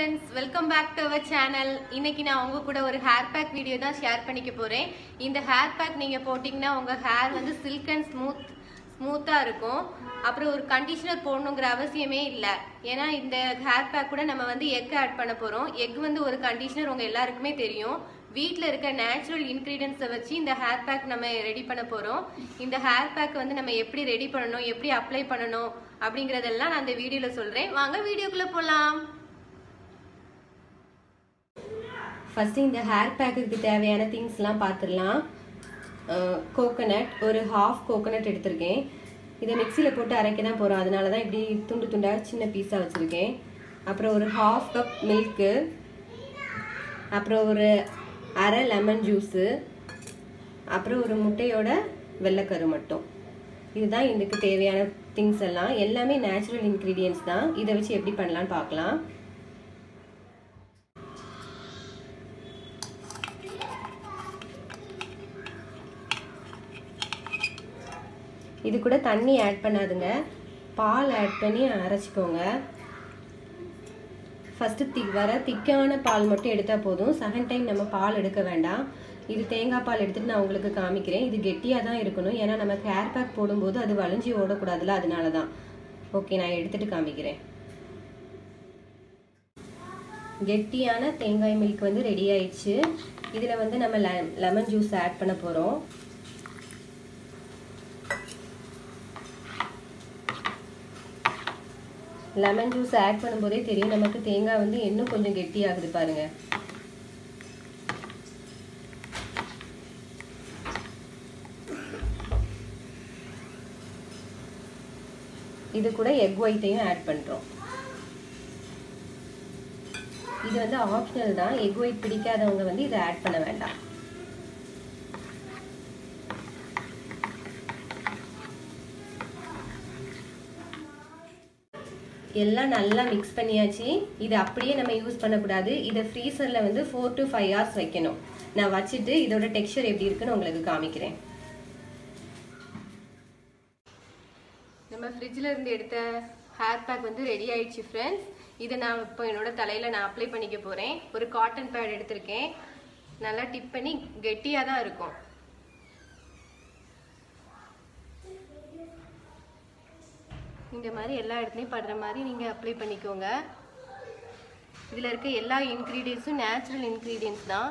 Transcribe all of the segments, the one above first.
friends welcome back to our channel இன்னைக்கு நான் உங்க கூட ஒரு ஹேர் பேக் வீடியோ தான் ஷேர் பண்ணிக்க போறேன் இந்த ஹேர் பேக் நீங்க போட்டீங்கன்னா உங்க ஹேர் வந்து சில்க் அண்ட் ஸ்மூத் ஸ்மூத்தா இருக்கும் அப்புறம் ஒரு கண்டிஷனர் போடணுங்கிற அவசியமே இல்லை ஏன்னா இந்த ஹேர் பேக் கூட நம்ம வந்து எக் ஆட் பண்ண போறோம் எக் வந்து ஒரு கண்டிஷனர் உங்க எல்லாருக்குமே தெரியும் வீட்டில் இருக்க நேச்சுரல் இன்க்ரீடியன்ஸை வச்சு இந்த ஹேர் பேக் நம்ம ரெடி பண்ண போறோம் இந்த ஹேர் பேக் வந்து நம்ம எப்படி ரெடி பண்ணணும் எப்படி அப்ளை பண்ணணும் அப்படிங்கறதெல்லாம் நான் இந்த வீடியோல சொல்றேன் வாங்க வீடியோக்குள்ள போலாம் ஃபர்ஸ்ட் இந்த ஹேர் பேக்குக்கு தேவையான திங்ஸ்லாம் பார்த்துடலாம் கோகனட் ஒரு ஹாஃப் கோகனட் எடுத்திருக்கேன் இதை மிக்சியில் போட்டு அரைக்க தான் போகிறோம் அதனால தான் இப்படி துண்டு துண்டாக சின்ன பீஸாக வச்சுருக்கேன் அப்புறம் ஒரு ஹாஃப் கப் மில்க்கு அப்புறம் ஒரு அரை லெமன் ஜூஸு அப்புறம் ஒரு முட்டையோட வெள்ளைக்கரு மட்டும் இதுதான் இதுக்கு தேவையான திங்ஸ் எல்லாம் எல்லாமே நேச்சுரல் இன்க்ரீடியன்ஸ் தான் இதை வச்சு எப்படி பண்ணலான்னு பார்க்கலாம் இது கூட தண்ணி ஆட் பண்ணாதுங்க பால் ஆட் பண்ணி அரைச்சிக்கோங்க ஃபஸ்ட்டு திக் வர திக்கான பால் மட்டும் எடுத்தால் போதும் செகண்ட் டைம் நம்ம பால் எடுக்க வேண்டாம் இது தேங்காய் பால் எடுத்துகிட்டு நான் உங்களுக்கு காமிக்கிறேன் இது கெட்டியாக தான் இருக்கணும் ஏன்னா நம்ம ஹேர் பேக் போடும்போது அது வளைஞ்சி ஓடக்கூடாதுல அதனால தான் ஓகே நான் எடுத்துகிட்டு காமிக்கிறேன் கெட்டியான தேங்காய் மில்க் வந்து ரெடி ஆயிடுச்சு இதில் வந்து நம்ம லெமன் ஜூஸ் ஆட் பண்ண போகிறோம் லெமன் ஜூஸ் ஆட் பண்ணும்போதே தெரியும் நமக்கு தேங்காய் வந்து இன்னும் கொஞ்சம் கெட்டியாகுது பாருங்க இது கூட எக் ஒயிட்டையும் ஆட் பண்ணுறோம் இது வந்து ஆப்ஷனல் தான் எக் ஒயிட் பிடிக்காதவங்க வந்து இதை ஆட் பண்ண வேண்டாம் எல்லாம் நல்லா மிக்ஸ் பண்ணியாச்சு இது அப்படியே நம்ம யூஸ் பண்ணக்கூடாது இதை ஃப்ரீசரில் வந்து ஃபோர் டு ஃபைவ் ஹவர்ஸ் வைக்கணும் நான் வச்சுட்டு இதோட டெக்ஸ்சர் எப்படி இருக்குன்னு உங்களுக்கு காமிக்கிறேன் நம்ம ஃப்ரிட்ஜில் இருந்து எடுத்த ஹேர் பேக் வந்து ரெடி ஆயிடுச்சு ஃப்ரெண்ட்ஸ் இதை நான் இப்போ என்னோட தலையில் நான் அப்ளை பண்ணிக்க போகிறேன் ஒரு காட்டன் பேட் எடுத்திருக்கேன் நல்லா டிப் பண்ணி கெட்டியாக தான் இருக்கும் இந்த மாதிரி எல்லா இடத்துலையும் படுற மாதிரி நீங்கள் அப்ளை பண்ணிக்கோங்க இதில் இருக்க எல்லா இன்க்ரீடியன்ஸும் நேச்சுரல் இன்க்ரீடியன்ஸ் தான்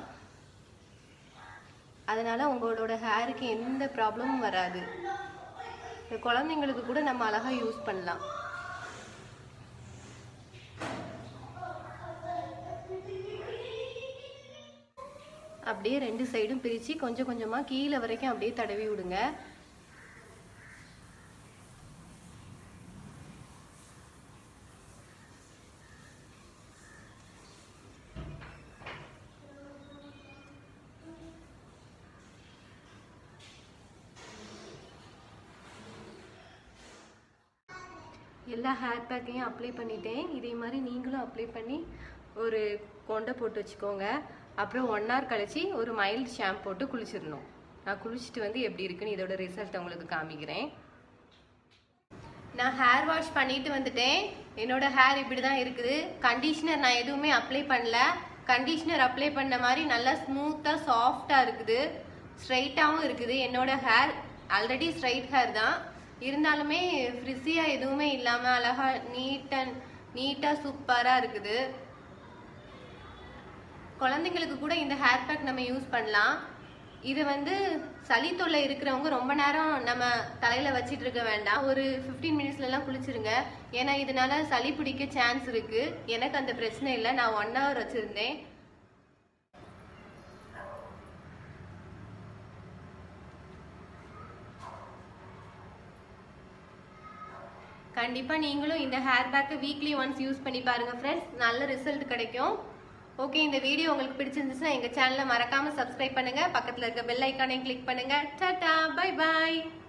அதனால் உங்களோட ஹேருக்கு எந்த ப்ராப்ளமும் வராது இந்த குழந்தைங்களுக்கு கூட நம்ம அழகாக யூஸ் பண்ணலாம் அப்படியே ரெண்டு சைடும் பிரித்து கொஞ்சம் கொஞ்சமாக கீழே வரைக்கும் அப்படியே தடவி விடுங்க எல்லா ஹேர் பேக்கையும் அப்ளை பண்ணிட்டேன் இதே மாதிரி நீங்களும் அப்ளை பண்ணி ஒரு கொண்டை போட்டு வச்சுக்கோங்க அப்புறம் ஒன் ஹவர் கழிச்சு ஒரு மைல்டு ஷாம்பு போட்டு குளிச்சிடணும் நான் குளிச்சுட்டு வந்து எப்படி இருக்குன்னு இதோட ரிசல்ட் உங்களுக்கு காமிக்கிறேன் நான் ஹேர் வாஷ் பண்ணிட்டு வந்துட்டேன் என்னோட ஹேர் இப்படி தான் இருக்குது கண்டிஷனர் நான் எதுவுமே அப்ளை பண்ணல கண்டிஷனர் அப்ளை பண்ண மாதிரி நல்லா ஸ்மூத்தாக சாஃப்டாக இருக்குது ஸ்ட்ரைட்டாகவும் இருக்குது என்னோட ஹேர் ஆல்ரெடி ஸ்ட்ரைட் ஹேர் தான் இருந்தாலுமே ஃப்ரிஸியாக எதுவுமே இல்லாமல் அழகா நீட்டாக நீட்டாக சூப்பராக இருக்குது குழந்தைங்களுக்கு கூட இந்த ஹேர் பேக் நம்ம யூஸ் பண்ணலாம் இது வந்து சளி தொல்லை இருக்கிறவங்க ரொம்ப நேரம் நம்ம தலையில வச்சிட்டு இருக்க வேண்டாம் ஒரு ஃபிஃப்டீன் மினிட்ஸ்ல எல்லாம் குளிச்சிருங்க ஏன்னா இதனால சளி பிடிக்க சான்ஸ் இருக்கு எனக்கு அந்த பிரச்சனை இல்லை நான் ஒன் ஹவர் வச்சிருந்தேன் கண்டிப்பா நீங்களும் இந்த ஹேர் பேக்கை வீக்லி ஒன்ஸ் யூஸ் பண்ணி பாருங்க ஃப்ரெண்ட்ஸ் நல்ல ரிசல்ட் கிடைக்கும் ஓகே இந்த வீடியோ உங்களுக்கு பிடிச்சிருந்துச்சுன்னா எங்க சேனலை மறக்காம சப்ஸ்கிரைப் பண்ணுங்க பக்கத்துல இருக்க பெல் ஐக்கானையும் கிளிக் பண்ணுங்க டாடா பை பாய்